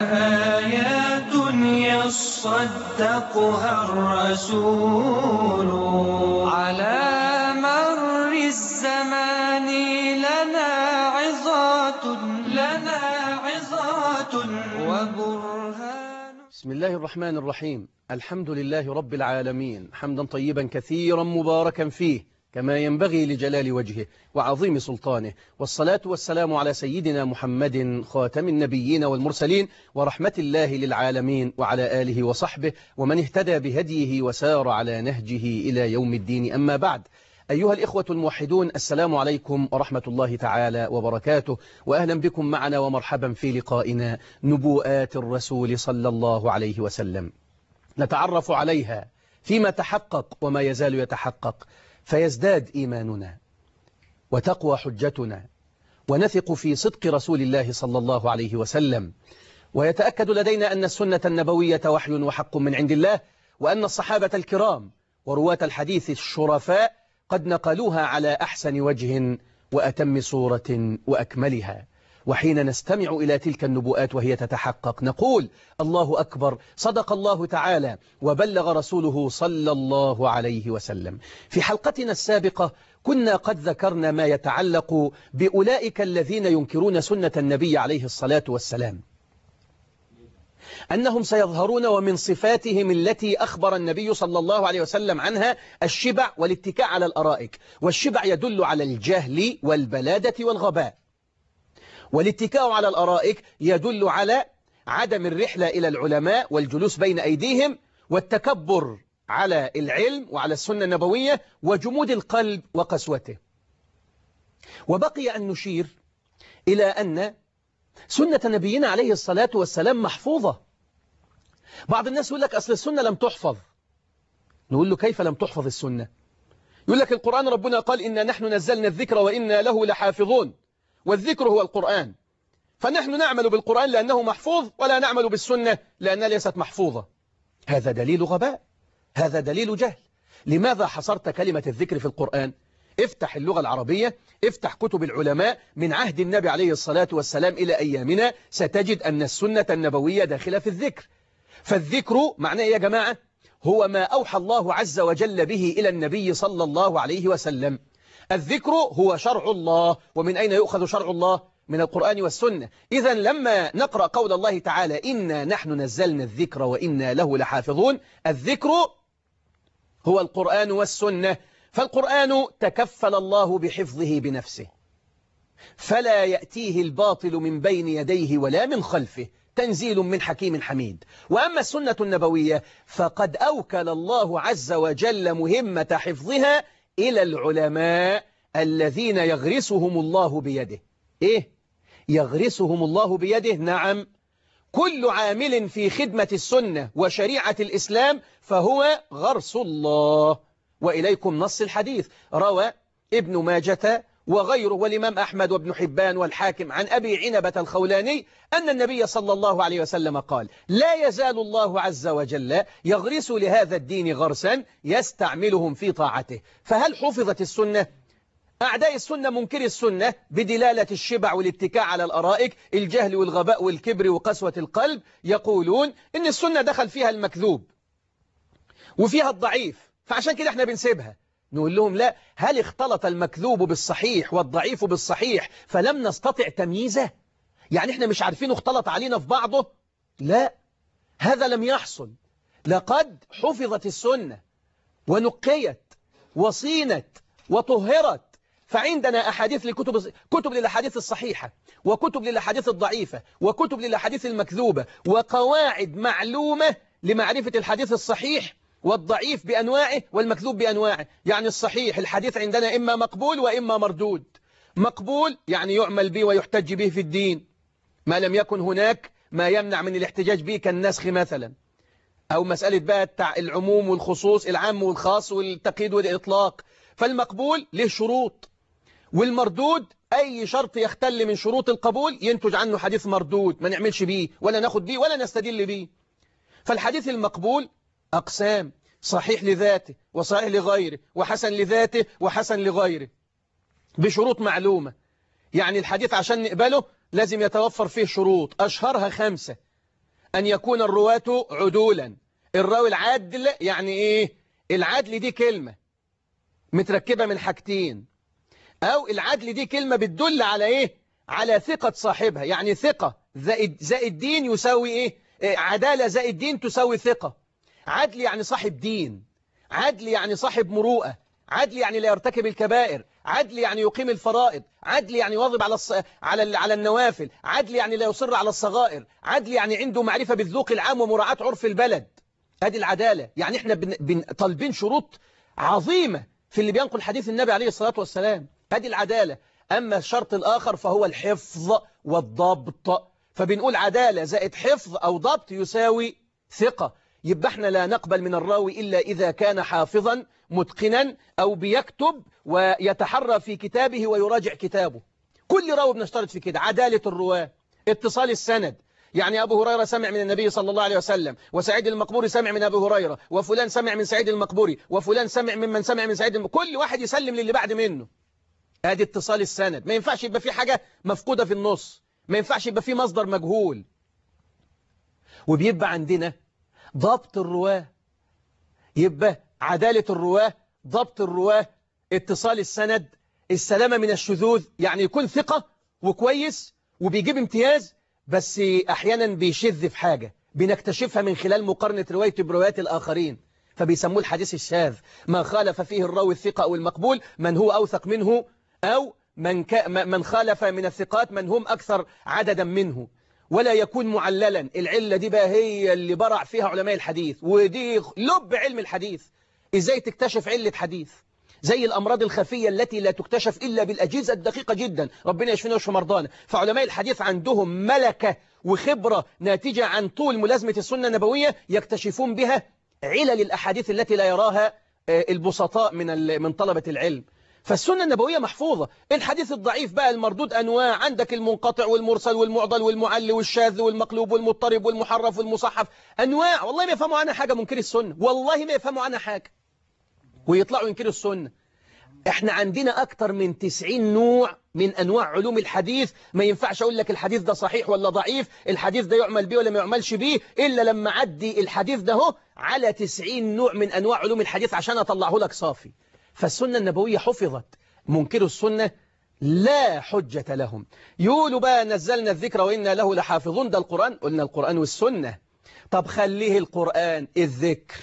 آيات يصدقها الرسول على مر الزمان لنا عظات لنا عظات وبرهان بسم الله الرحمن الرحيم الحمد لله رب العالمين حمدا طيبا كثيرا مباركا فيه كما ينبغي لجلال وجهه وعظيم سلطانه والصلاة والسلام على سيدنا محمد خاتم النبيين والمرسلين ورحمة الله للعالمين وعلى آله وصحبه ومن اهتدى بهديه وسار على نهجه إلى يوم الدين أما بعد أيها الإخوة الموحدون السلام عليكم ورحمة الله تعالى وبركاته وأهلا بكم معنا ومرحبا في لقائنا نبوءات الرسول صلى الله عليه وسلم نتعرف عليها فيما تحقق وما يزال يتحقق فيزداد إيماننا وتقوى حجتنا ونثق في صدق رسول الله صلى الله عليه وسلم ويتأكد لدينا أن السنة النبوية وحي وحق من عند الله وأن الصحابة الكرام ورواة الحديث الشرفاء قد نقلوها على أحسن وجه وأتم صورة وأكملها وحين نستمع إلى تلك النبوءات وهي تتحقق نقول الله أكبر صدق الله تعالى وبلغ رسوله صلى الله عليه وسلم في حلقتنا السابقة كنا قد ذكرنا ما يتعلق بأولئك الذين ينكرون سنة النبي عليه الصلاة والسلام أنهم سيظهرون ومن صفاتهم التي أخبر النبي صلى الله عليه وسلم عنها الشبع والاتكاء على الأرائك والشبع يدل على الجهل والبلادة والغباء والاتكاء على الأرائك يدل على عدم الرحلة إلى العلماء والجلوس بين أيديهم والتكبر على العلم وعلى السنة النبوية وجمود القلب وقسوته وبقي أن نشير إلى أن سنة نبينا عليه الصلاة والسلام محفوظة بعض الناس يقول لك أصل السنة لم تحفظ نقول له كيف لم تحفظ السنة يقول لك القرآن ربنا قال إنا نحن نزلنا الذكر وإنا له لحافظون والذكر هو القرآن فنحن نعمل بالقرآن لأنه محفوظ ولا نعمل بالسنة لأنها ليست محفوظة هذا دليل غباء هذا دليل جهل لماذا حصرت كلمة الذكر في القرآن افتح اللغة العربية افتح كتب العلماء من عهد النبي عليه الصلاة والسلام إلى أيامنا ستجد أن السنة النبوية داخلة في الذكر فالذكر معناه يا جماعة هو ما أوحى الله عز وجل به إلى النبي صلى الله عليه وسلم الذكر هو شرع الله ومن أين يؤخذ شرع الله من القرآن والسنة إذا لما نقرأ قول الله تعالى إنا نحن نزلنا الذكر وإنا له لحافظون الذكر هو القرآن والسنة فالقرآن تكفل الله بحفظه بنفسه فلا يأتيه الباطل من بين يديه ولا من خلفه تنزيل من حكيم حميد وأما السنة النبوية فقد أوكل الله عز وجل مهمة حفظها إلى العلماء الذين يغرسهم الله بيده إيه؟ يغرسهم الله بيده نعم كل عامل في خدمة السنة وشريعة الإسلام فهو غرس الله وإليكم نص الحديث روى ابن ماجة وغيره والإمام أحمد وابن حبان والحاكم عن أبي عنبة الخولاني أن النبي صلى الله عليه وسلم قال لا يزال الله عز وجل يغرس لهذا الدين غرسا يستعملهم في طاعته فهل حفظت السنة؟ أعداء السنة منكر السنة بدلالة الشبع والاتكاء على الأرائك الجهل والغباء والكبر وقسوة القلب يقولون إن السنة دخل فيها المكذوب وفيها الضعيف فعشان كده احنا بنسيبها نقول لهم لا هل اختلط المكذوب بالصحيح والضعيف بالصحيح فلم نستطع تمييزه يعني احنا مش عارفين اختلط علينا في بعضه لا هذا لم يحصل لقد حفظت السنة ونقيت وصينت وطهرت فعندنا أحاديث لكتب كتب للأحاديث الصحيحة وكتب للأحاديث الضعيفة وكتب للأحاديث المكذوبة وقواعد معلومة لمعرفة الحديث الصحيح والضعيف بأنواعه والمكذوب بأنواعه يعني الصحيح الحديث عندنا إما مقبول وإما مردود مقبول يعني يعمل به ويحتج به في الدين ما لم يكن هناك ما يمنع من الاحتجاج به كالنسخ مثلا أو مسألة بقى العموم والخصوص العام والخاص والتقييد والإطلاق فالمقبول له شروط والمردود أي شرط يختل من شروط القبول ينتج عنه حديث مردود ما نعملش بيه ولا ناخد بيه ولا نستدل بيه فالحديث المقبول أقسام صحيح لذاته وصحيح لغيره وحسن لذاته وحسن لغيره بشروط معلومة يعني الحديث عشان نقبله لازم يتوفر فيه شروط أشهرها خمسة أن يكون الرواة عدولا الراوي العدل يعني إيه العدل دي كلمة متركبة من حاجتين أو العدل دي كلمة بتدل على إيه على ثقة صاحبها يعني ثقة زائد, زائد دين يساوي إيه عدالة زائد دين تساوي ثقة عدل يعني صاحب دين عدل يعني صاحب مروءة عدل يعني لا يرتكب الكبائر عدل يعني يقيم الفرائض عدل يعني يواظب على الص... على على النوافل عدل يعني لا يصر على الصغائر عدل يعني عنده معرفة بالذوق العام ومراعاة عرف البلد هذه العدالة يعني احنا بن... بن... طالبين شروط عظيمة في اللي بينقل حديث النبي عليه الصلاة والسلام هذه العدالة أما الشرط الآخر فهو الحفظ والضبط فبنقول عدالة زائد حفظ أو ضبط يساوي ثقة يبقى احنا لا نقبل من الراوي إلا إذا كان حافظا متقنا أو بيكتب ويتحرى في كتابه ويراجع كتابه كل راوي بنشترط في كده عدالة الرواة اتصال السند يعني أبو هريرة سمع من النبي صلى الله عليه وسلم وسعيد المقبوري سمع من أبو هريرة وفلان سمع من سعيد المقبوري وفلان سمع ممن سمع من سعيد المقبوري كل واحد يسلم للي بعد منه ادي اتصال السند ما ينفعش يبقى في حاجة مفقودة في النص ما ينفعش يبقى في مصدر مجهول وبيبقى عندنا ضبط الرواه يبقى عدالة الرواه ضبط الرواه اتصال السند السلامة من الشذوذ يعني يكون ثقة وكويس وبيجيب امتياز بس أحيانا بيشذ في حاجة بنكتشفها من خلال مقارنة روايته بروايات الآخرين فبيسموه الحديث الشاذ ما خالف فيه الراوي الثقة أو المقبول من هو أوثق منه أو من, ك... من خالف من الثقات من هم أكثر عددا منه ولا يكون معللا العلة دي بقى هي اللي برع فيها علماء الحديث ودي لب علم الحديث إزاي تكتشف علة حديث زي الأمراض الخفية التي لا تكتشف إلا بالأجهزة الدقيقة جدا ربنا يشفينا ويشفي مرضانا فعلماء الحديث عندهم ملكة وخبرة ناتجة عن طول ملازمة السنة النبوية يكتشفون بها علل الأحاديث التي لا يراها البسطاء من من طلبة العلم فالسنة النبوية محفوظة الحديث الضعيف بقى المردود أنواع عندك المنقطع والمرسل والمعضل والمعل والشاذ والمقلوب والمضطرب والمحرف والمصحف أنواع والله ما يفهموا عنها حاجة منكر السنة والله ما يفهموا عنها حاجة ويطلعوا ينكروا السنة احنا عندنا أكتر من 90 نوع من أنواع علوم الحديث ما ينفعش أقول لك الحديث ده صحيح ولا ضعيف الحديث ده يعمل به ولا ما يعملش به إلا لما عدي الحديث ده هو على 90 نوع من أنواع علوم الحديث عشان أطلعه لك صافي فالسنة النبوية حفظت منكر السنة لا حجة لهم يقولوا بقى نزلنا الذكر وإنا له لحافظون ده القرآن قلنا القرآن والسنة طب خليه القرآن الذكر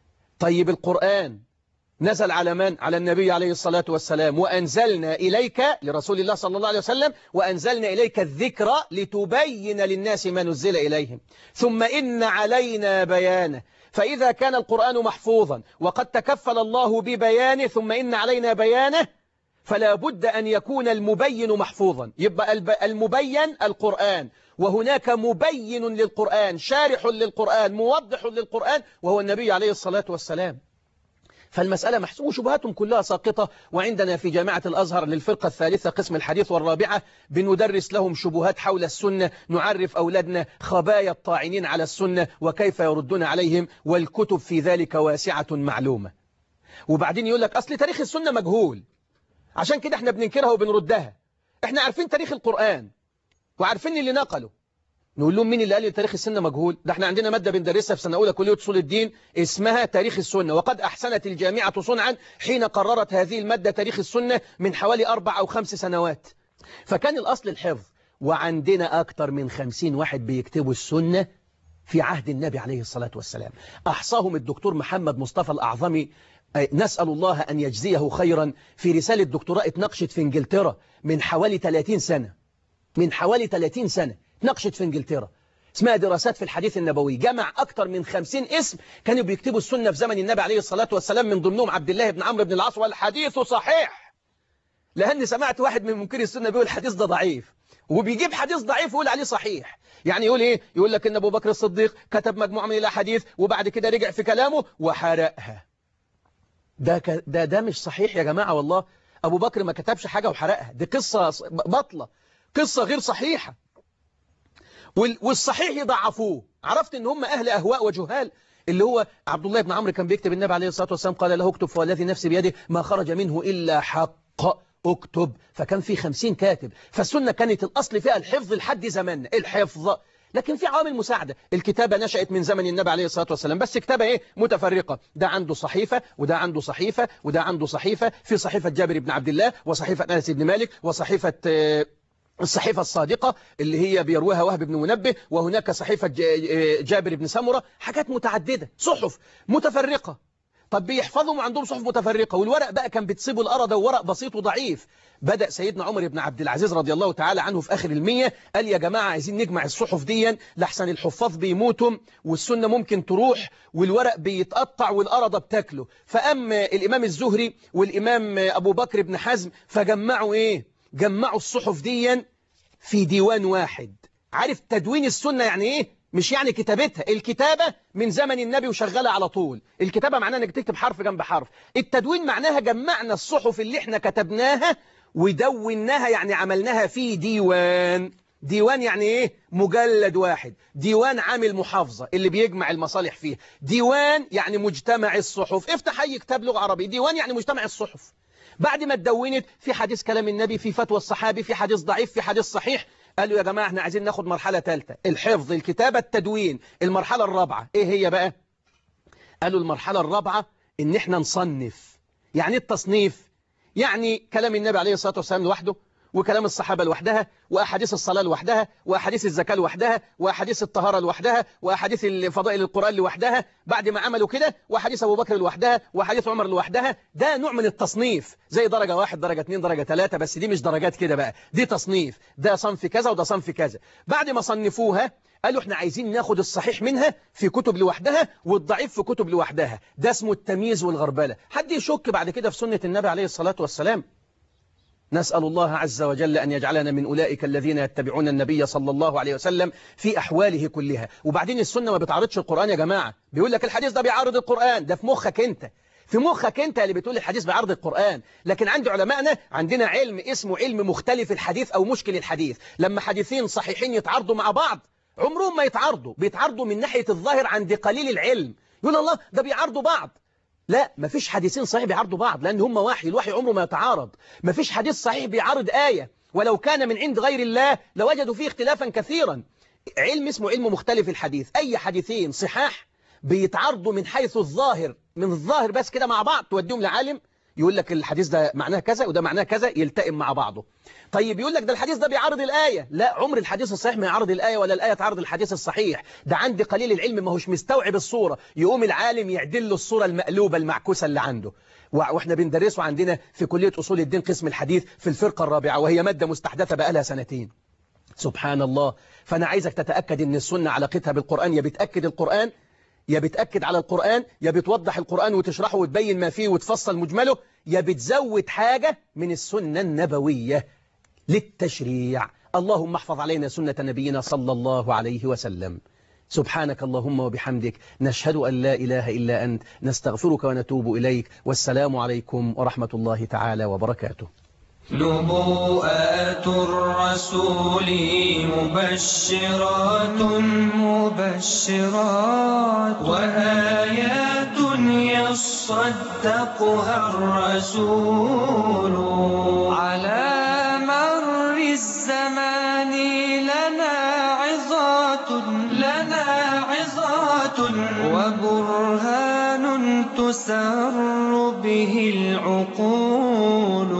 طيب القرآن نزل على من؟ على النبي عليه الصلاة والسلام وأنزلنا إليك لرسول الله صلى الله عليه وسلم وأنزلنا إليك الذكر لتبين للناس ما نزل إليهم ثم إن علينا بيانه فإذا كان القرآن محفوظا وقد تكفل الله ببيانه ثم إن علينا بيانه فلا بد أن يكون المبين محفوظا يبقى المبين القرآن وهناك مبين للقرآن شارح للقرآن موضح للقرآن وهو النبي عليه الصلاة والسلام فالمسألة محسومة شبهاتهم كلها ساقطة وعندنا في جامعة الأزهر للفرقة الثالثة قسم الحديث والرابعة بندرس لهم شبهات حول السنة نعرف أولادنا خبايا الطاعنين على السنة وكيف يردون عليهم والكتب في ذلك واسعة معلومة وبعدين يقول لك أصل تاريخ السنة مجهول عشان كده احنا بننكرها وبنردها احنا عارفين تاريخ القرآن وعارفين اللي نقله نقول لهم مين اللي قال لي تاريخ السنة مجهول ده احنا عندنا مادة بندرسها في سنة أولى كلية أصول الدين اسمها تاريخ السنة وقد أحسنت الجامعة صنعا حين قررت هذه المادة تاريخ السنة من حوالي أربع أو خمس سنوات فكان الأصل الحفظ وعندنا أكثر من خمسين واحد بيكتبوا السنة في عهد النبي عليه الصلاة والسلام أحصاهم الدكتور محمد مصطفى الأعظمي نسأل الله أن يجزيه خيرا في رسالة دكتوراه اتناقشت في انجلترا من حوالي 30 سنة من حوالي 30 سنة ناقشت في انجلترا اسمها دراسات في الحديث النبوي جمع أكثر من 50 اسم كانوا بيكتبوا السنة في زمن النبي عليه الصلاة والسلام من ضمنهم عبد الله بن عمرو بن العاص والحديث صحيح لأني سمعت واحد من منكري السنة بيقول الحديث ده ضعيف وبيجيب حديث ضعيف ويقول عليه صحيح يعني يقول ايه يقول لك ان ابو بكر الصديق كتب مجموعة من الاحاديث وبعد كده رجع في كلامه وحرقها ده ك... ده ده مش صحيح يا جماعة والله ابو بكر ما كتبش حاجة وحرقها دي قصة بطلة قصة غير صحيحة والصحيح يضعفوه عرفت ان هم اهل اهواء وجهال اللي هو عبد الله بن عمرو كان بيكتب النبي عليه الصلاة والسلام قال له اكتب فوالذي نفسي بيده ما خرج منه إلا حق اكتب فكان في خمسين كاتب فالسنة كانت الأصل فيها الحفظ لحد زماننا الحفظ لكن في عوامل مساعدة الكتابة نشأت من زمن النبي عليه الصلاة والسلام بس كتابة إيه متفرقة ده عنده صحيفة وده عنده صحيفة وده عنده صحيفة في صحيفة جابر بن عبد الله وصحيفة أنس بن مالك وصحيفة آه، الصحيفة الصادقة اللي هي بيرويها وهب بن منبه وهناك صحيفة ج- جابر بن سمرة حاجات متعددة صحف متفرقة طب بيحفظوا وعندهم صحف متفرقة والورق بقى كان بتصيبه الأرض وورق بسيط وضعيف بدأ سيدنا عمر بن عبد العزيز رضي الله تعالى عنه في آخر المية قال يا جماعة عايزين نجمع الصحف دي لحسن الحفاظ بيموتوا والسنة ممكن تروح والورق بيتقطع والأرض بتاكله فأما الإمام الزهري والإمام أبو بكر بن حزم فجمعوا إيه جمعوا الصحف دي في ديوان واحد عارف تدوين السنة يعني ايه مش يعني كتابتها الكتابة من زمن النبي وشغالة على طول الكتابة معناها انك تكتب حرف جنب حرف التدوين معناها جمعنا الصحف اللي احنا كتبناها ودوناها يعني عملناها في ديوان ديوان يعني ايه مجلد واحد ديوان عامل محافظة اللي بيجمع المصالح فيه ديوان يعني مجتمع الصحف افتح اي كتاب لغة عربية ديوان يعني مجتمع الصحف بعد ما اتدونت في حديث كلام النبي في فتوى الصحابي في حديث ضعيف في حديث صحيح قالوا يا جماعة احنا عايزين ناخد مرحلة ثالثة الحفظ الكتابة التدوين المرحلة الرابعة ايه هي بقى قالوا المرحلة الرابعة ان احنا نصنف يعني إيه التصنيف يعني كلام النبي عليه الصلاة والسلام لوحده وكلام الصحابة لوحدها وأحاديث الصلاة لوحدها وأحاديث الزكاة لوحدها وأحاديث الطهارة لوحدها وأحاديث فضائل القرآن لوحدها بعد ما عملوا كده وأحاديث أبو بكر لوحدها وأحاديث عمر لوحدها ده نوع من التصنيف زي درجة واحد درجة اثنين درجة ثلاثة بس دي مش درجات كده بقى دي تصنيف ده صنف كذا وده صنف كذا بعد ما صنفوها قالوا احنا عايزين ناخد الصحيح منها في كتب لوحدها والضعيف في كتب لوحدها ده اسمه التمييز والغربلة حد يشك بعد كده في سنة النبي عليه الصلاة والسلام نسأل الله عز وجل أن يجعلنا من أولئك الذين يتبعون النبي صلى الله عليه وسلم في أحواله كلها وبعدين السنة ما بتعرضش القرآن يا جماعة بيقول لك الحديث ده بيعارض القرآن ده في مخك أنت في مخك أنت اللي بتقول الحديث بيعارض القرآن لكن عند علمائنا عندنا علم اسمه علم مختلف الحديث أو مشكل الحديث لما حديثين صحيحين يتعارضوا مع بعض عمرهم ما يتعارضوا بيتعارضوا من ناحية الظاهر عند قليل العلم يقول الله ده بيعارضوا بعض لا مفيش حديثين صحيح بيعارضوا بعض لأن هم وحي الوحي عمره ما يتعارض مفيش حديث صحيح بيعارض آية ولو كان من عند غير الله لوجدوا فيه اختلافا كثيرا علم اسمه علم مختلف الحديث أي حديثين صحاح بيتعارضوا من حيث الظاهر من الظاهر بس كده مع بعض توديهم لعالم يقول لك الحديث ده معناه كذا وده معناه كذا يلتئم مع بعضه طيب يقول لك ده الحديث ده بيعارض الآية لا عمر الحديث الصحيح ما يعارض الآية ولا الآية تعارض الحديث الصحيح ده عند قليل العلم ما هوش مستوعب الصورة يقوم العالم يعدل له الصورة المقلوبة المعكوسة اللي عنده واحنا بندرسه عندنا في كلية أصول الدين قسم الحديث في الفرقة الرابعة وهي مادة مستحدثة بقالها سنتين سبحان الله فأنا عايزك تتأكد أن السنة علاقتها بالقرآن يا بتأكد القرآن يا بتأكد على القرآن يا بتوضح القرآن وتشرحه وتبين ما فيه وتفصل مجمله يا بتزود حاجة من السنة النبوية للتشريع اللهم احفظ علينا سنة نبينا صلى الله عليه وسلم سبحانك اللهم وبحمدك نشهد أن لا إله إلا أنت نستغفرك ونتوب إليك والسلام عليكم ورحمة الله تعالى وبركاته نبوءات الرسول مبشرات مبشرات وآيات يصدقها الرسول على مر الزمان لنا عظات لنا عظات وبرهان تسر به العقول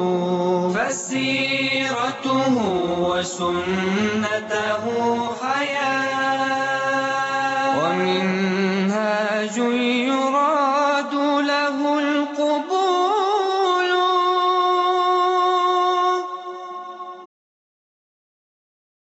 فسيرته وسنته حياة ومنهاج